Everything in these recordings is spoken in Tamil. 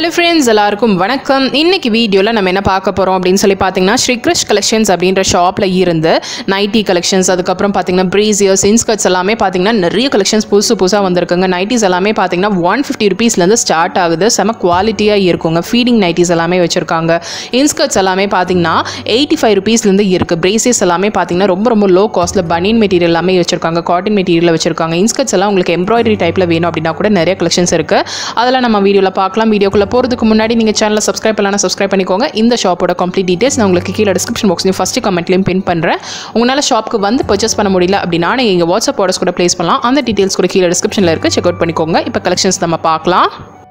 ஹலோ ஃப்ரெண்ட்ஸ் எல்லாருக்கும் வணக்கம் இன்னைக்கு வீடியோவில் நம்ம என்ன பார்க்க போகிறோம் அப்படின்னு சொல்லி பார்த்தீங்கன்னா ஸ்ரீகிருஷ் கலெக்ஷன்ஸ் அப்படின்ற ஷாப்பில் இருந்து நைட்டி கலெக்ஷன்ஸ் அதுக்கப்புறம் பார்த்தீங்கன்னா ப்ரீசியர்ஸ் இன்ஸ்கர்ட்ஸ் எல்லாமே பார்த்தீங்கன்னா நிறைய கலெக்ஷன்ஸ் புதுசு புதுசாக வந்திருக்குங்க நைட்டிஸ் எல்லாமே பார்த்தீங்கன்னா ஒன் ஃபிஃப்டி ருபீஸ்லேருந்து ஸ்டார்ட் ஆகுது செம குவாலிட்டியாக இருக்குங்க ஃபீடிங் நைட்டிஸ் எல்லாமே வச்சுருக்காங்க இன்ஸ்கர்ட்ஸ் எல்லாமே பார்த்தீங்கன்னா எயிட்டி ஃபைவ் ருபீஸ்லேருந்து இருக்குது பிரேசஸ் எல்லாமே பார்த்தீங்கன்னா ரொம்ப ரொம்ப லோ காஸ்ட்டில் பனியன் மெட்டீரியல் எல்லாமே வச்சுருக்காங்க காட்டன் மெட்டீரியல் வச்சுருக்காங்க இன்ஸ்கர்ட்ஸ் எல்லாம் உங்களுக்கு எம்ப்ராய்டரி டைப்பில் வேணும் அப்படின்னா கூட நிறைய கலெக்ஷன்ஸ் இருக்குது அதெல்லாம் நம்ம வீடியோவில் பார்க்கலாம் வீடியோக்குள்ளே போகிறதுக்கு முன்னாடி நீங்கள் சேனலை சப்ஸ்கிரைப் பண்ணலாம் சப்ஸ்கிரைப் பண்ணிக்கோங்க இந்த ஷாப்போட கம்ப்ளீட் டீட்டெயில்ஸ் நான் உங்களுக்கு கீழே டிஸ்கிரிப்ஷன் பாக்ஸ்லையும் ஃபஸ்ட்டு கமெண்ட்லையும் பின் பண்ணுறேன் உங்களால் ஷாப்புக்கு வந்து பர்ச்சேஸ் பண்ண முடியல அப்படின்னா நீங்கள் எங்கள் வாட்ஸ்அப் ஆர்டர்ஸ் கூட ப்ளேஸ் பண்ணலாம் அந்த டீட்டெயில்ஸ் கூட கீழே டிஸ்கிரிப்ஷனில் இருக்குது செக் அவுட் பண்ணிக்கோங்க இப்போ கலெக்ஷன்ஸ் நம்ம பார்க்கலாம்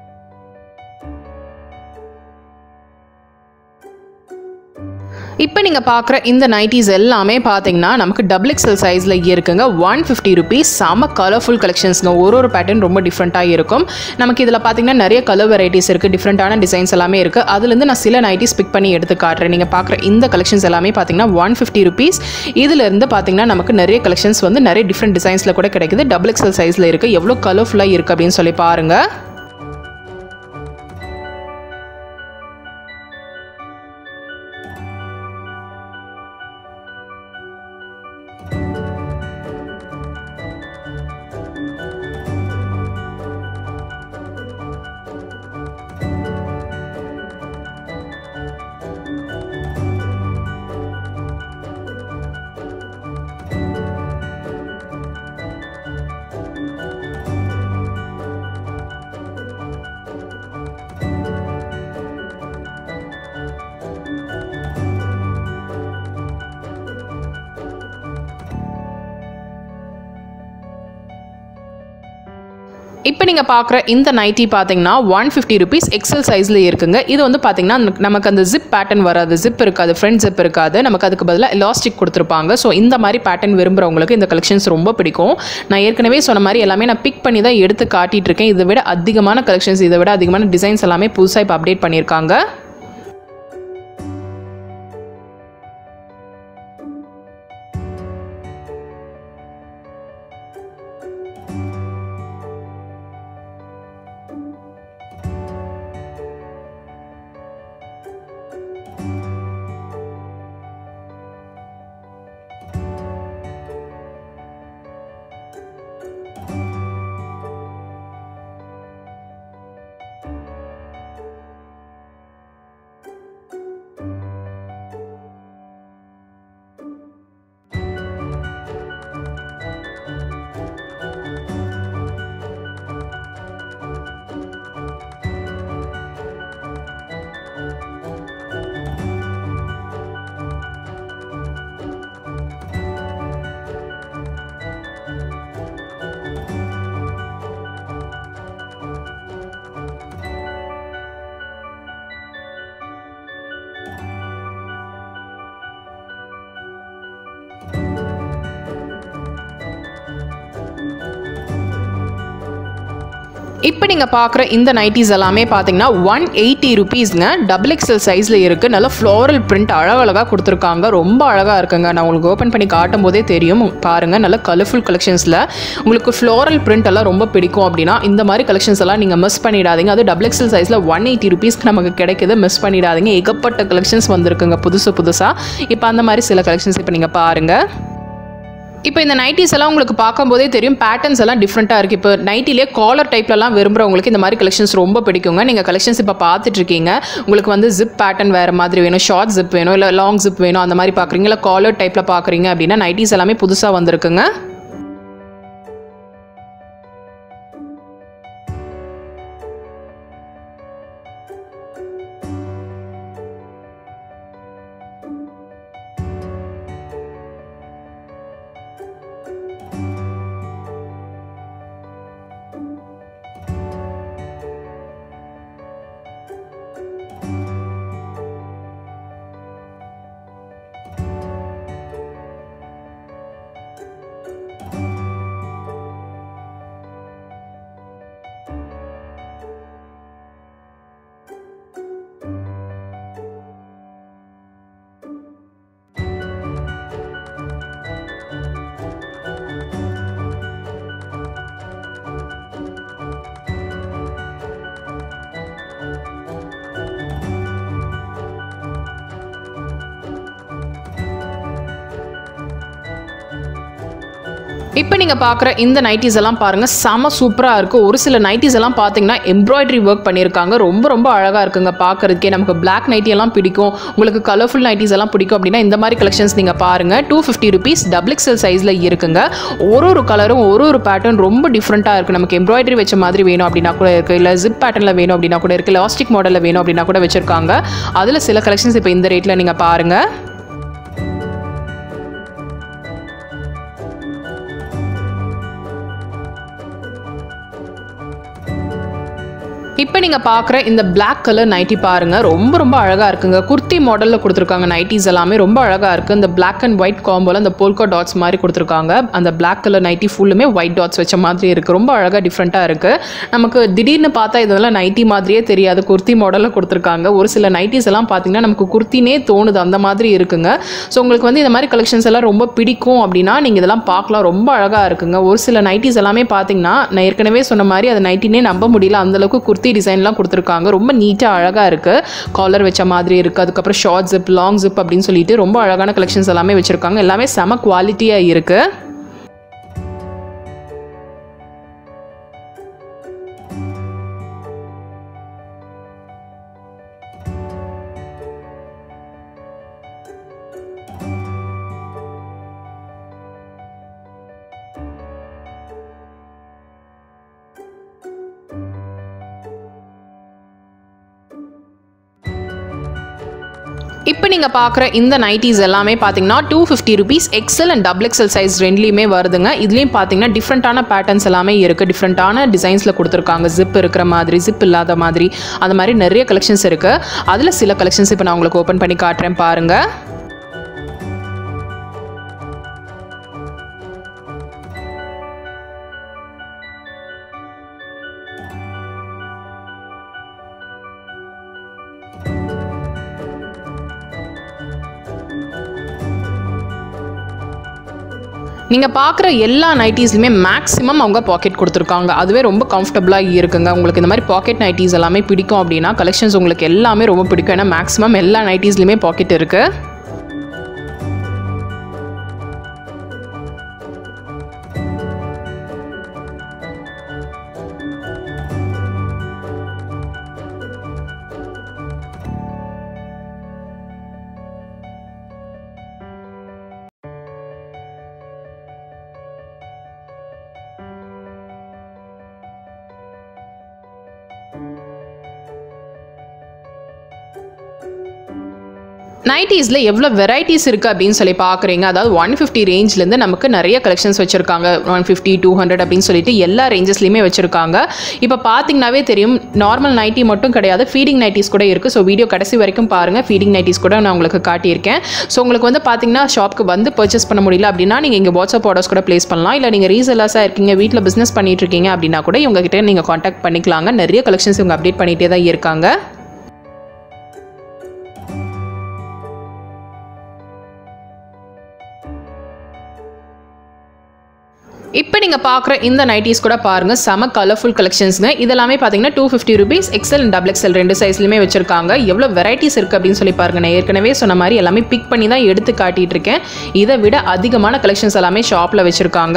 இப்போ நீங்கள் பார்க்குற இந்த நைட்டிஸ் எல்லாமே பார்த்தீங்கன்னா நமக்கு டபுள் எக்ஸல் சைஸில் இருக்குங்க ஒன் ஃபிஃப்டி ருபீஸ் செம கலர்ஃபுல் கலெக்ஷன்ஸ்ங்க ஒரு ஒரு பேட்டர்ன் ரொம்ப டிஃப்ரெண்ட்டாக இருக்கும் நமக்கு இதில் பார்த்தீங்கன்னா நிறைய கலர் வெரைட்டிஸ் இருக்குது டிஃப்ரெண்ட்டான டிசைன்ஸ் எல்லாமே இருக்குது அதுலேருந்து நான் சில நைட்டிஸ் பிக் பண்ணி எடுத்து காட்டுறேன் நீங்கள் பார்க்குற இந்த கலெக்ஷன்ஸ் எல்லாமே பார்த்தீங்கன்னா ஒன் ஃபிஃப்டி ருபீஸ் இதிலிருந்து பார்த்தீங்கன்னா நமக்கு நிறைய கலெக்ஷன்ஸ் வந்து நிறைய டிஃப்ரெண்ட் டிசைன்ஸில் கூட கிடைக்குது டபுள் எக்ஸல் சைஸில் இருக்குது எவ்வளோ கலர்ஃபுல்லாக இருக்குது அப்படின்னு சொல்லி பாருங்கள் இப்போ நீங்கள் பார்க்குற இந்த நைட்டி பார்த்தீங்கன்னா ஒன் ஃபிஃப்டி ருபீஸ் எக்ஸல் சைஸில் இருக்குங்க இது வந்து பார்த்தீங்கன்னா நமக்கு அந்த ஜிப் பேட்டர்ன் வராது ஜிப் இருக்காது ஃப்ரண்ட் ஜிப் இருக்காது நமக்கு அதுக்கு பதிலாக எலாஸ்டிக் கொடுத்துருப்பாங்க ஸோ இந்த மாதிரி பேட்டர்ன் விரும்புகிறவங்களுக்கு இந்த கலெக்ஷன்ஸ் ரொம்ப பிடிக்கும் நான் ஏற்கனவே சொன்ன மாதிரி எல்லாமே நான் பிக் பண்ணி தான் எடுத்து காட்டிகிட்டு இருக்கேன் இதை விட அதிகமான கலெக்ஷன்ஸ் இதை விட அதிகமான டிசைன்ஸ் எல்லாமே புதுசாக இப்போ அப்டேட் பண்ணியிருக்காங்க இப்போ நீங்கள் பார்க்குற இந்த நைட்டிஸ் எல்லாமே பார்த்தீங்கன்னா ஒன் எயிட்டி ருபீஸ்ங்க டபுள் எக்ஸல் சைஸில் இருக்குது நல்ல ஃப்ளோரல் பிரிண்ட் அழகழகாக கொடுத்துருக்காங்க ரொம்ப அழகாக இருக்குங்க நான் உங்களுக்கு ஓப்பன் பண்ணி காட்டும் போதே தெரியும் பாருங்கள் நல்ல கலர்ஃபுல் கலெக்ஷன்ஸில் உங்களுக்கு ஃப்ளோரல் பிரிண்ட் எல்லாம் ரொம்ப பிடிக்கும் அப்படின்னா இந்த மாதிரி கலெக்ஷன்ஸ் எல்லாம் நீங்கள் மிஸ் பண்ணிடாதீங்க அது டபுள் எக்ஸல் சைஸில் ஒன் எயிட்டி ருபீஸ்க்கு நமக்கு கிடைக்குது மிஸ் பண்ணிடாதீங்க ஏகப்பட்ட கலெக்ஷன்ஸ் வந்திருக்குங்க புதுசு புதுசாக இப்போ அந்த மாதிரி சில கலெக்ஷன்ஸ் இப்போ நீங்கள் பாருங்கள் இப்போ இந்த நைட்டிஸ் எல்லாம் உங்களுக்கு பார்க்கும்போதே தெரியும் பேட்டர்ன்ஸ் எல்லாம் டிஃப்ரெண்ட்டாக இருக்குது இப்போ நைட்டிலே காலர் டைப்லலாம் விரும்புகிறவங்களுக்கு இந்த மாதிரி கலெக்ஷன்ஸ் ரொம்ப பிடிக்குங்க நீங்கள் கலெக்ஷன்ஸ் இப்போ பார்த்துட்டு இருக்கீங்க உங்களுக்கு வந்து ஜிப் பேட்டர்ன் வேறு மாதிரி வேணும் ஷார்ட் ஜிப் வேணும் இல்லை லாங் ஜிப் வேணும் அந்த மாதிரி பார்க்குறீங்க இல்லை காலர் டைப்பில் பார்க்குறீங்க அப்படின்னா நைட்டிஸ் எல்லாமே புதுசாக வந்திருக்குங்க இப்போ நீங்கள் பார்க்குற இந்த நைட்டிஸ் எல்லாம் பாருங்கள் செம சூப்பராக இருக்குது ஒரு சில நைட்டிஸ் எல்லாம் பார்த்தீங்கன்னா எம்ப்ராய்டரி ஒர்க் பண்ணியிருக்காங்க ரொம்ப ரொம்ப அழகாக இருக்குங்க பார்க்குறதுக்கே நமக்கு பிளாக் நைட்டி எல்லாம் பிடிக்கும் உங்களுக்கு கலர்ஃபுல் நைட்டிஸ் எல்லாம் பிடிக்கும் அப்படின்னா இந்த மாதிரி கலெக்ஷன்ஸ் நீங்கள் பாருங்கள் two fifty rupees double XL சைஸில் இருக்குங்க ஒரு ஒரு கலரும் ஒரு ஒரு பேட்டர்ன் ரொம்ப டிஃப்ரெண்ட்டாக இருக்குது நமக்கு எம்ப்ராய்டரி வச்ச மாதிரி வேணும் அப்படின்னா கூட இருக்குது இல்லை ஜிப் பேட்டர்னில் வேணும் அப்படின்னா கூட இருக்குது லாஸ்டிக் மாடலில் வேணும் அப்படின்னா கூட வச்சுருக்காங்க அதில் சில கலெக்ஷன்ஸ் இப்போ இந்த ரேட்டில் நீங்கள் பாருங்கள் இப்போ நீங்கள் பார்க்குற இந்த Black கலர் நைட்டி பாருங்கள் ரொம்ப ரொம்ப அழகாக இருக்குங்க குர்த்தி மாடலில் கொடுத்துருக்காங்க நைட்டிஸ் எல்லாமே ரொம்ப அழகாக இருக்குது இந்த Black அண்ட் ஒயிட் காம்போல அந்த போல்கா டாட்ஸ் மாதிரி கொடுத்துருக்காங்க அந்த Black கலர் நைட்டி ஃபுல்லுமே ஒயிட் டாட்ஸ் வச்ச மாதிரி இருக்குது ரொம்ப அழகாக டிஃப்ரெண்ட்டாக இருக்குது நமக்கு திடீர்னு பார்த்தா இதெல்லாம் நைட்டி மாதிரியே தெரியாது குர்த்தி மாடலில் கொடுத்துருக்காங்க ஒரு சில நைட்டிஸ் எல்லாம் பார்த்தீங்கன்னா நமக்கு குர்த்தினே தோணுது அந்த மாதிரி இருக்குங்க ஸோ உங்களுக்கு வந்து இந்த மாதிரி கலெக்ஷன்ஸ் எல்லாம் ரொம்ப பிடிக்கும் அப்படின்னா நீங்கள் இதெல்லாம் பார்க்கலாம் ரொம்ப அழகாக இருக்குங்க ஒரு சில நைட்டிஸ் எல்லாமே பார்த்தீங்கன்னா நான் ஏற்கனவே சொன்ன மாதிரி அதை நைட்டினே நம்ப முடியல அந்தளவுக்கு குர்த்தி டிசைன்லாம் கொடுத்துருக்காங்க ரொம்ப நீட்டாக அழகாக இருக்குது காலர் வச்ச மாதிரி இருக்குது அதுக்கப்புறம் ஷார்ட் ஜிப் லாங் ஜிப் அப்படின்னு சொல்லிட்டு ரொம்ப அழகான கலெக்ஷன்ஸ் எல்லாமே வச்சுருக்காங்க எல்லாமே செம குவாலிட்டியாக இருக்குது இப்போ நீங்கள் பார்க்குற இந்த நைட்டிஸ் எல்லாமே பார்த்தீங்கன்னா two fifty rupees XL and double XL size ரெண்டுலேயுமே வருதுங்க இதுலேயும் பார்த்தீங்கன்னா டிஃப்ரெண்ட்டான பேட்டர்ன்ஸ் எல்லாமே இருக்குது டிஃப்ரெண்ட்டான டிசைன்ஸில் கொடுத்துருக்காங்க ஜிப் இருக்கிற மாதிரி ஜிப் இல்லாத மாதிரி அந்த மாதிரி நிறைய கலெக்ஷன்ஸ் இருக்குது அதில் சில கலெக்ஷன்ஸ் இப்போ நான் உங்களுக்கு ஓப்பன் பண்ணி காட்டுறேன் பாருங்கள் நீங்கள் பார்க்குற எல்லா நைட்டிஸ்லையுமே மேக்ஸிமம் அவங்க பாக்கெட் கொடுத்துருக்காங்க அதுவே ரொம்ப கம்ஃபர்டபுளாக இருக்குங்க உங்களுக்கு இந்த மாதிரி பாக்கெட் நைட்டிஸ் எல்லாமே பிடிக்கும் அப்படின்னா கலெக்ஷன்ஸ் உங்களுக்கு எல்லாமே ரொம்ப பிடிக்கும் ஏன்னா மேக்ஸிமம் எல்லா நைட்டிஸ்லையுமே பாக்கெட் இருக்குது நைட்டிஸில் எவ்வளோ வெரைட்டிஸ் இருக்குது அப்படின்னு சொல்லி பார்க்குறீங்க அதாவது ஒன் ஃபிஃப்டி ரேஞ்ச்லேருந்து நமக்கு நிறைய கலெக்ஷன்ஸ் வச்சுருக்காங்க ஒன் ஃபிஃப்டி டூ ஹண்ட்ரட் அப்படின்னு சொல்லிட்டு எல்லா ரேஞ்சஸ்லையுமே வச்சுருக்காங்க இப்போ பார்த்தீங்கன்னாவே தெரியும் நார்மல் நைட்டி மட்டும் கிடையாது ஃபீடிங் நைட்டிஸ் கூட இருக்குது ஸோ வீடியோ கடைசி வரைக்கும் பாருங்கள் ஃபீடிங் நைட்டிஸ் கூட நான் உங்களுக்கு காட்டியிருக்கேன் ஸோ உங்களுக்கு வந்து பார்த்தீங்கன்னா ஷாப்க்கு வந்து பர்ச்சேஸ் பண்ண முடியல அப்படின்னா நீங்கள் இங்கே வாட்ஸ்அப் ஆர்டர்ஸ் கூட ப்ளேஸ் பண்ணலாம் இல்லை நீங்கள் ரீசெல்லர்ஸாக இருக்கீங்க வீட்டில் பிஸ்னஸ் பண்ணிட்டு இருக்கீங்க அப்படின்னா கூட இவங்ககிட்ட நீங்கள் காண்டாக்ட் பண்ணிக்கலாங்க நிறைய கலெக்ஷன்ஸ் இவங்க அப்டேட் பண்ணிகிட்டே தான் இருக்காங்க இப்போ நீங்கள் பார்க்குற இந்த நைட்டிஸ் கூட பாருங்கள் செம கலர்ஃபுல் கலெக்ஷன்ஸுங்க இதெல்லாமே பார்த்தீங்கன்னா two fifty rupees XL and double XL ரெண்டு சைஸ்லையுமே வச்சிருக்காங்க எவ்வளோ வெரைட்டிஸ் இருக்குது அப்படின்னு சொல்லி பாருங்க நான் ஏற்கனவே சொன்ன மாதிரி எல்லாமே பிக் பண்ணி தான் எடுத்து காட்டிட்டு இருக்கேன் இதை விட அதிகமான கலெக்ஷன்ஸ் எல்லாமே ஷாப்பில் வச்சுருக்காங்க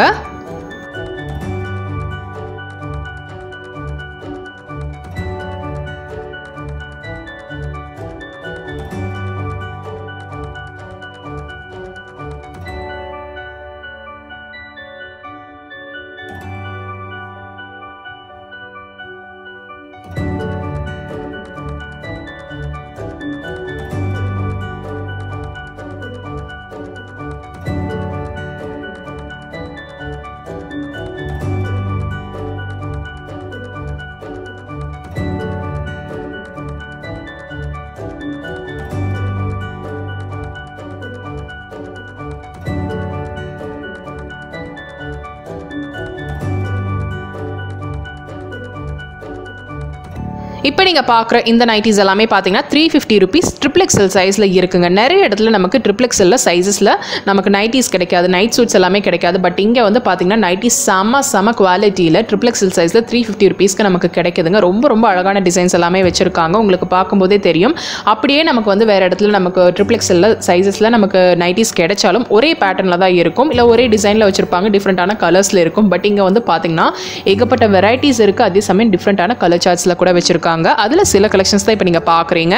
இப்போ நீங்கள் பார்க்குற இந்த நைட்டிஸ் எல்லாமே பார்த்தீங்கன்னா three fifty rupees triple XL சைஸில் இருக்குங்க நிறைய இடத்துல நமக்கு ட்ரிபிள் எக்ஸலில் சைஸஸில் நமக்கு நைட்டிஸ் கிடைக்காது நைட் சூட்ஸ் எல்லாமே கிடைக்காது பட் இங்கே வந்து பார்த்தீங்கன்னா நைட்டிஸ் செம்ம செம்ம குவாலிட்டியில் ட்ரிபிள் எக்ஸல் சைஸில் த்ரீ ஃபிஃப்டி ருபீஸ்க்கு நமக்கு கிடைக்குதுங்க ரொம்ப ரொம்ப அழகான டிசைன்ஸ் எல்லாமே வச்சுருக்காங்க உங்களுக்கு பார்க்கும்போதே தெரியும் அப்படியே நமக்கு வந்து வேறு இடத்துல நமக்கு ட்ரிபிள் எக்ஸலில் சைஸஸில் நமக்கு நைட்டிஸ் கிடைச்சாலும் ஒரே பேட்டர்னில் தான் இருக்கும் இல்லை ஒரே டிசைனில் வச்சுருப்பாங்க டிஃப்ரெண்ட்டான கலர்ஸில் இருக்கும் பட் இங்கே வந்து பார்த்தீங்கன்னா ஏகப்பட்ட வெரைட்டிஸ் இருக்குது அதே சமயம் டிஃப்ரெண்ட்டான கலர் சார்ட்ஸில் கூட வச்சுருக்காங்க அதில் சில கலெக்ஷன்ஸ் தான் இப்போ நீங்கள் பார்க்குறீங்க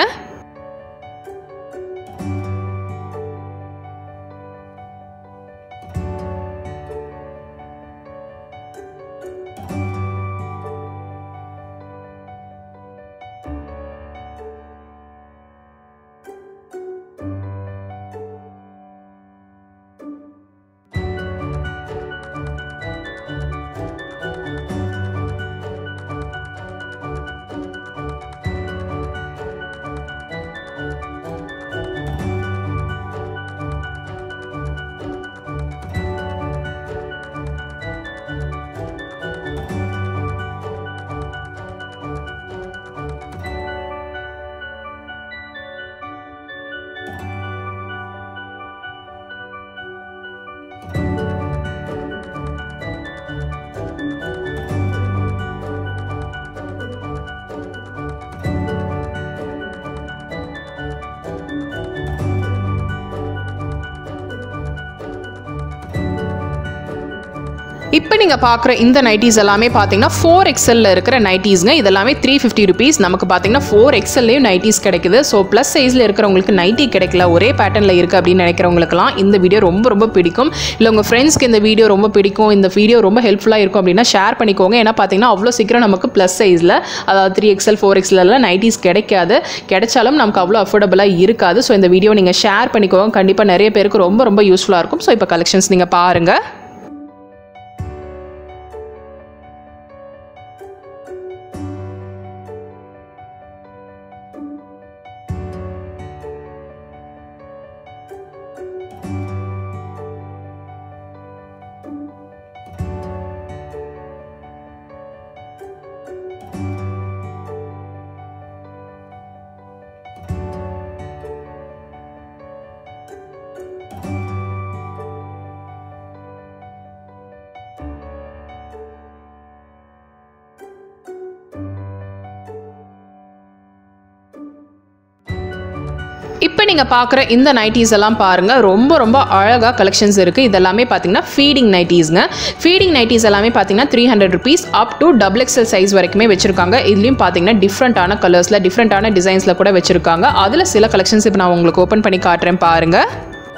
இப்போ நீங்கள் பார்க்குற இந்த நைட்டிஸ் எல்லாமே பார்த்தீங்கன்னா ஃபோர் எக்ஸலில் இருக்கிற நைட்டிஸ்ங்க இதெல்லாமே த்ரீ ஃபிஃப்டி ருபீஸ் நமக்கு பார்த்தீங்கன்னா ஃபோர் எக்ஸல்லையும் நைட்டிஸ் கிடைக்குது ஸோ ப்ளஸ் சைஸில் இருக்கிறவங்களுக்கு நைட்டி கிடைக்கல ஒரே பேட்டர்னில் இருக்குது அப்படின்னு நினைக்கிறவங்களுக்குலாம் இந்த வீடியோ ரொம்ப ரொம்ப பிடிக்கும் இல்லை உங்கள் ஃப்ரெண்ட்ஸ்க்கு இந்த வீடியோ ரொம்ப பிடிக்கும் இந்த வீடியோ ரொம்ப ஹெல்ப்ஃபுல்லாக இருக்கும் அப்படின்னா ஷேர் பண்ணிக்கோங்க ஏன்னா பார்த்தீங்கன்னா அவ்வளோ சீக்கிரம் நமக்கு ப்ளஸ் சைஸில் அதாவது த்ரீ எக்ஸல் ஃபோர் எக்ஸ்லலாம் நைட்டிஸ் கிடைக்காது கிடைச்சாலும் நமக்கு அவ்வளோ அஃபோர்டபுளாக இருக்காது ஸோ இந்த வீடியோ நீங்கள் ஷேர் பண்ணிக்கோங்க கண்டிப்பாக நிறைய பேருக்கு ரொம்ப ரொம்ப யூஸ்ஃபுல்லாக இருக்கும் ஸோ இப்போ கலெக்ஷன்ஸ் நீங்கள் பாருங்கள் இப்போ நீங்கள் பார்க்குற இந்த நைட்டிஸ் எல்லாம் பாருங்கள் ரொம்ப ரொம்ப அழகாக கலெக்ஷன்ஸ் இருக்குது இதெல்லாமே பார்த்தீங்கன்னா ஃபீடிங் நைட்டிஸ்ங்க ஃபீடிங் நைட்டிஸ் எல்லாமே பார்த்தீங்கன்னா three hundred rupees up to double XL size வரைக்குமே வச்சுருக்காங்க இதுலேயும் பார்த்தீங்கன்னா டிஃப்ரெண்ட்டான கலர்ஸில் டிஃப்ரெண்ட்டான டிசைன்ஸில் கூட வச்சுருக்காங்க அதில் சில கலெக்ஷன்ஸ் இப்போ நான் உங்களுக்கு ஓப்பன் பண்ணி காட்டுறேன் பாருங்கள்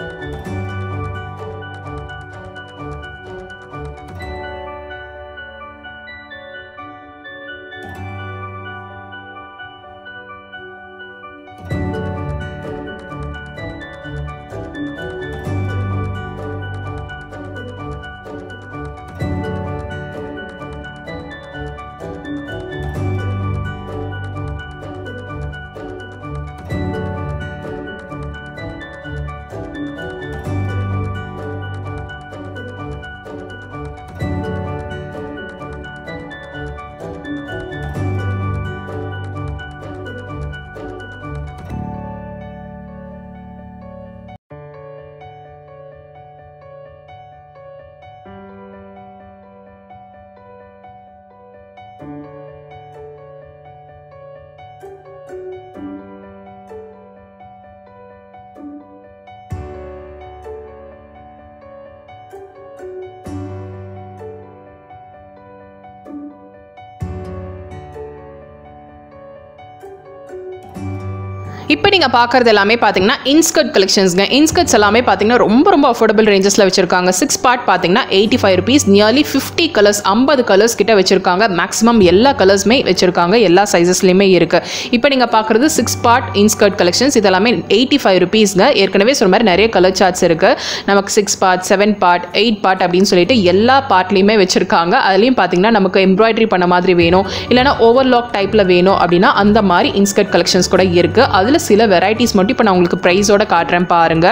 இப்போ நீங்கள் பார்க்குறது எல்லாமே பார்த்தீங்கன்னா இன்ஸ்கர்ட் கலெக்ஷன்ஸ்ங்க இன்ஸ்கர்ட்ஸ் எல்லாமே பார்த்தீங்கன்னா ரொம்ப ரொம்ப அஃபோர்டபுள் ரேஞ்சஸில் வச்சிருக்காங்க சிக்ஸ் பார்ட் பார்த்தீங்கன்னா eighty five rupees nearly fifty colours ஐம்பது கலர்ஸ் கிட்ட வச்சிருக்காங்க மேக்ஸிமம் எல்லா கலர்ஸுமே வச்சிருக்காங்க எல்லா சைஸஸ்லையுமே இருக்குது இப்போ நீங்கள் பார்க்குறது சிக்ஸ் பார்ட் இன்ஸ்கர்ட் கலெக்ஷன்ஸ் இதெல்லாமே எயிட்டி ஃபைவ் ருபீஸ்ங்க ஏற்கனவே சொன்ன மாதிரி நிறைய கலர் சார்ட்ஸ் இருக்குது நமக்கு six part seven part eight part அப்படின்னு சொல்லிட்டு எல்லா பார்ட்லேயுமே வச்சிருக்காங்க அதுலேயும் பார்த்தீங்கன்னா நமக்கு எம்ப்ராய்டரி பண்ண மாதிரி வேணும் இல்லைனா ஓவர்லாக் டைப்பில் வேணும் அப்படின்னா அந்த மாதிரி இன்ஸ்கர்ட் கலெக்ஷன்ஸ் கூட இருக்குது அதில் சில வெரைட்டிஸ் மட்டும் இப்போ நான் உங்களுக்கு ப்ரைஸோட காட்டுறேன் பாருங்கள்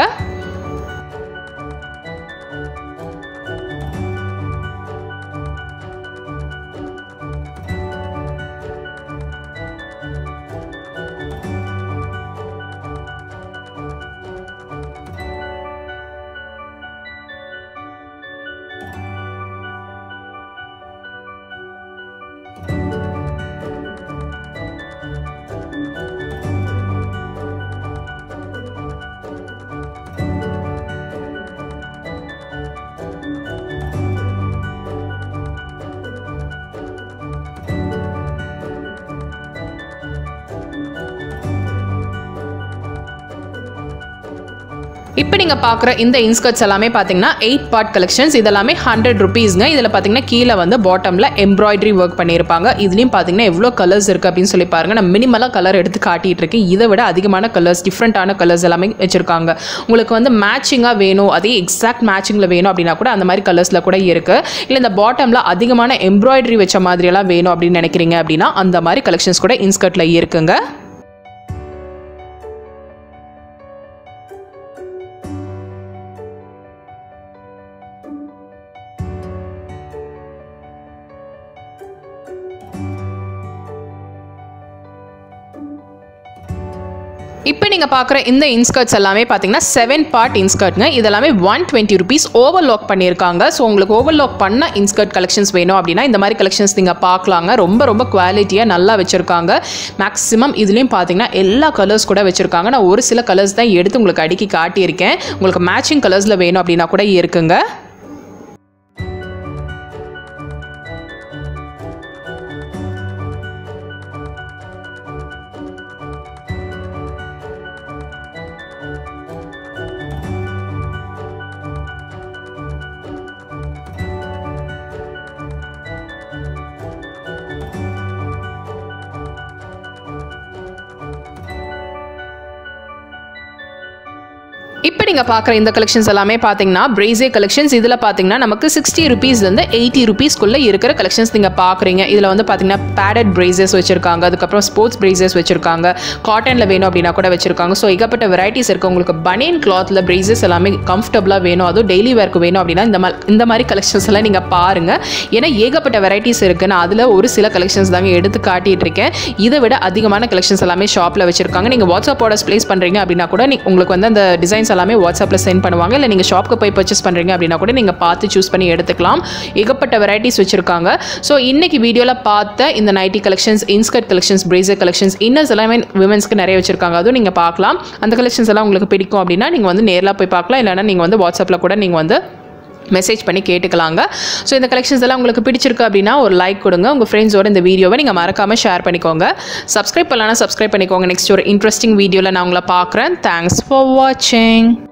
இப்போ நீங்கள் பார்க்குற இந்த இன்ஸ்கர்ட்ஸ் எல்லாமே பார்த்தீங்கன்னா எயிட் பார்ட் கலெக்ஷன்ஸ் இதெல்லாமே ஹண்ட்ரட் ருபீஸ்ங்க இதில் பார்த்தீங்கன்னா கீழே வந்து பாட்டமில் எம்ப்ராய்டரி ஒர்க் பண்ணியிருப்பாங்க இதுலேயும் பார்த்தீங்கன்னா எவ்வளோ கலர்ஸ் இருக்குது அப்படின்னு சொல்லி பாருங்க நான் மினிமலாக கலர் எடுத்து காட்டிட்டு இருக்கேன் இதை விட அதிகமான கலர்ஸ் டிஃப்ரெண்ட்டான கலர்ஸ் எல்லாமே வச்சுருக்காங்க உங்களுக்கு வந்து மேட்சிங்காக வேணும் அதே எக்ஸாக்ட் மேட்சிங்கில் வேணும் அப்படின்னா கூட அந்த மாதிரி கலர்ஸில் கூட இருக்குது இல்லை இந்த பாட்டமில் அதிகமான எம்ப்ராய்டரி வச்ச மாதிரியெல்லாம் வேணும் அப்படின்னு நினைக்கிறீங்க அப்படின்னா அந்த மாதிரி கலெக்ஷன்ஸ் கூட இன்ஸ்கர்ட்டில் இருக்குங்க இப்போ நீங்கள் பார்க்குற இந்த இன்ஸ்கர்ட்ஸ் எல்லாமே பார்த்தீங்கன்னா செவன் பார்ட் இன்ஸ்கர்ட்ங்க இதெல்லாமே ஒன் டுவெண்ட்டி ருபீஸ் ஓவர்லாக் பண்ணியிருக்காங்க ஸோ உங்களுக்கு ஓவர்லாக் பண்ண இன்ஸ்கர்ட் கலெக்ஷன்ஸ் வேணும் அப்படின்னா இந்த மாதிரி கலெக்ஷன்ஸ் நீங்கள் பார்க்கலாங்க ரொம்ப ரொம்ப குவாலிட்டியாக நல்லா வச்சுருக்காங்க மேக்ஸிமம் இதுலேயும் பார்த்தீங்கன்னா எல்லா கலர்ஸ் கூட வச்சுருக்காங்க நான் ஒரு சில கலர்ஸ் தான் எடுத்து உங்களுக்கு அடுக்கி காட்டியிருக்கேன் உங்களுக்கு மேட்சிங் கலர்ஸில் வேணும் அப்படின்னா கூட இருக்குங்க இப்போ நீங்கள் பார்க்குற இந்த கலெக்ஷன்ஸ் எல்லாமே பார்த்தீங்கன்னா பிரேசே கலெக்ஷன்ஸ் இதில் பார்த்தீங்கன்னா நமக்கு சிக்ஸ்டி ருபீஸ்லேருந்து எயிட்டி ருபீஸ்க்குள்ளே இருக்கிற கலெக்ஷன்ஸ் நீங்கள் பார்க்குறீங்க இதில் வந்து பார்த்தீங்கன்னா பேடட் பிரேசஸ் வச்சுருக்காங்க அதுக்கப்புறம் ஸ்போர்ட்ஸ் பிரேசஸ் வச்சுருக்காங்க காட்டனில் வேணும் அப்படின்னா கூட வச்சுருக்காங்க ஸோ ஏகப்பட்ட வெரைட்டிஸ் இருக்குது உங்களுக்கு பனியன் கிளாத்தில் பிரேசஸ் எல்லாமே கம்ஃபர்டபுளாக வேணும் அதுவும் டெய்லி வேர்க்கு வேணும் அப்படின்னா இந்த மாதிரி இந்த மாதிரி கலெக்ஷன்ஸ் எல்லாம் நீங்கள் பாருங்கள் ஏன்னா ஏகப்பட்ட வெரைட்டிஸ் இருக்குது நான் அதில் ஒரு சில கலெக்ஷன்ஸ் தாங்க எடுத்து காட்டிட்டு இருக்கேன் இதை விட அதிகமான கலெக்ஷன்ஸ் எல்லாமே ஷாப்பில் வச்சுருக்காங்க நீங்கள் வாட்ஸ்அப் ஆர்டர்ஸ் ப்ளேஸ் பண்ணுறீங்க அப்படின்னா கூட நீ உங்களுக்கு வந்து அந்த டிசைன்ஸ் எல்லாமே வாட்ஸ்அப்பில் சென்ட் பண்ணுவாங்க இல்லை நீங்கள் ஷாப்புக்கு போய் பர்ச்சேஸ் பண்ணுறீங்க அப்படின்னா கூட நீங்கள் பார்த்து சூஸ் பண்ணி எடுத்துக்கலாம் ஏகப்பட்ட வெரைட்டிஸ் வச்சுருக்காங்க ஸோ இன்னைக்கு வீடியோவில் பார்த்த இந்த nighty collections inskirt collections brassiere collections inners எல்லாமே விமன்ஸ்க்கு நிறைய வச்சுருக்காங்க அதுவும் நீங்கள் பார்க்கலாம் அந்த கலெக்ஷன்ஸ் எல்லாம் உங்களுக்கு பிடிக்கும் அப்படின்னா நீங்கள் வந்து நேரில் போய் பார்க்கலாம் இல்லைனா நீங்கள் வந்து வாட்ஸ்அப்பில் கூட நீங்கள் வந்து மெசேஜ் பண்ணி கேட்டுக்கலாங்க ஸோ இந்த கலெக்ஷன்ஸ் எல்லாம் உங்களுக்கு பிடிச்சிருக்கு அப்படின்னா ஒரு லைக் கொடுங்க உங்கள் ஃப்ரெண்ட்ஸோட இந்த வீடியோவை நீங்கள் மறக்காமல் ஷேர் பண்ணிக்கோங்க சப்ஸ்கிரைப் பண்ணலாம்னா சப்ஸ்கிரைப் பண்ணிக்கோங்க நெக்ஸ்ட் ஒரு இன்ட்ரெஸ்டிங் வீடியோவில் நான் உங்களை பார்க்குறேன் தேங்க்ஸ் ஃபார் வாட்சிங்